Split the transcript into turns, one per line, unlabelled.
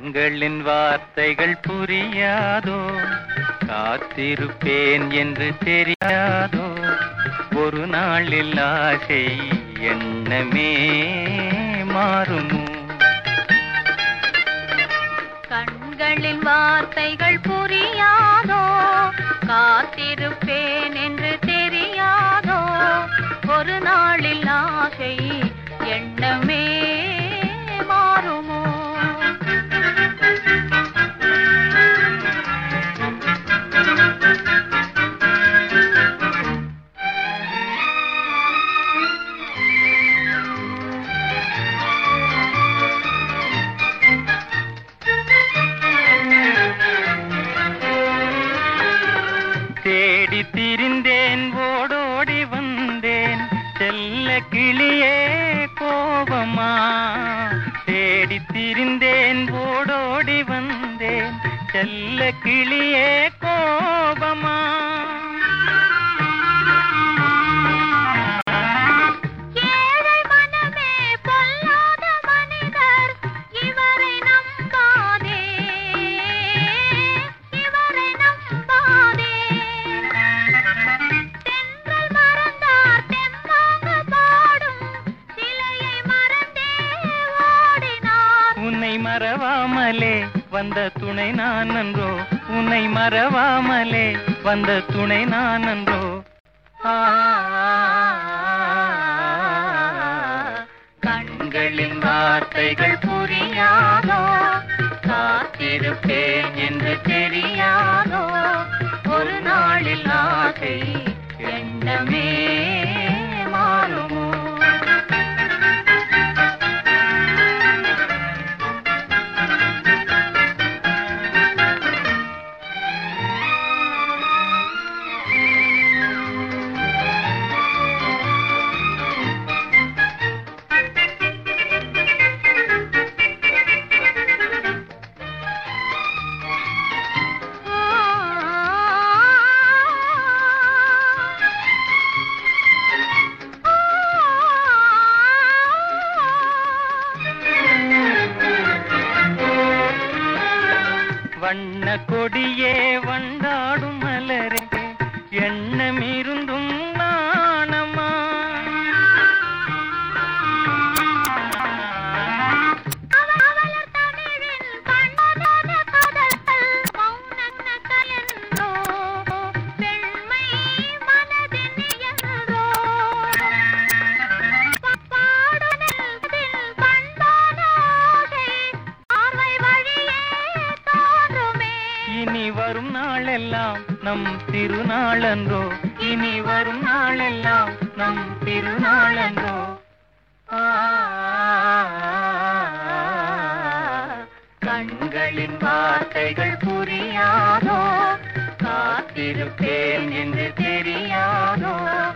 கண்களின் வார்த்தைகள் புரியாதோ காத்திருப்பேன் என்று தெரியாதோ ஒரு நாளில் ஆசை எண்ணமே மாறுமோ
கண்களின் வார்த்தைகள் புரியாதோ காத்திருப்பேன் என்று தெரியாதோ ஒரு நாளில் ஆசை எண்ணமே மாறுமோ
தேடி திரிந்தேன் ஓடோடி வந்தேன் செல்ல கிளியே கோபமா தேடி திரிந்தேன் ஓடோடி வந்தேன் செல்ல கிளியே கோபமா
ஏழை மனமே பொல்லாத மனிதர் இவரை நம்பாதே இவரை நம்பாதே தென்றல் மறந்தார் தெம்மாக பாடும் சிலையை மறந்தே ஓடினார்
உன்னை மறவாமலே வந்த துணை நான் நன்றோ உன்னை மறவாமலே வந்த துணை நான் நன்றோ ஆ, கண்களின் வார்த்தைகள் புரியாதோ காத்திருப்பேன் என்று தெரியாதோ ஒரு நாளில் ஆசை எண்ணமே மாறுமோ வண்ண கொடியே வண்டாடும் மலரே எண்ணம் இருந்தும் நாணமா
அவளர் தமிழின் பண்பான காதல்கள் மௌனங்கள் என்றோ பெண்மை மனதின் என்றோ பாடுனதில் பண்பான ஆசை பார்வை வழியே தோன்றுமே
இனி வரும் நாளெல்லாம் நம் திருநாளன்றோ இனி வரும் நாளெல்லாம் நம் திருநாளன்றோ ஆ, கண்களின் வார்த்தைகள் புரியாதோ காத்திருப்பேன் என்று தெரியாதோ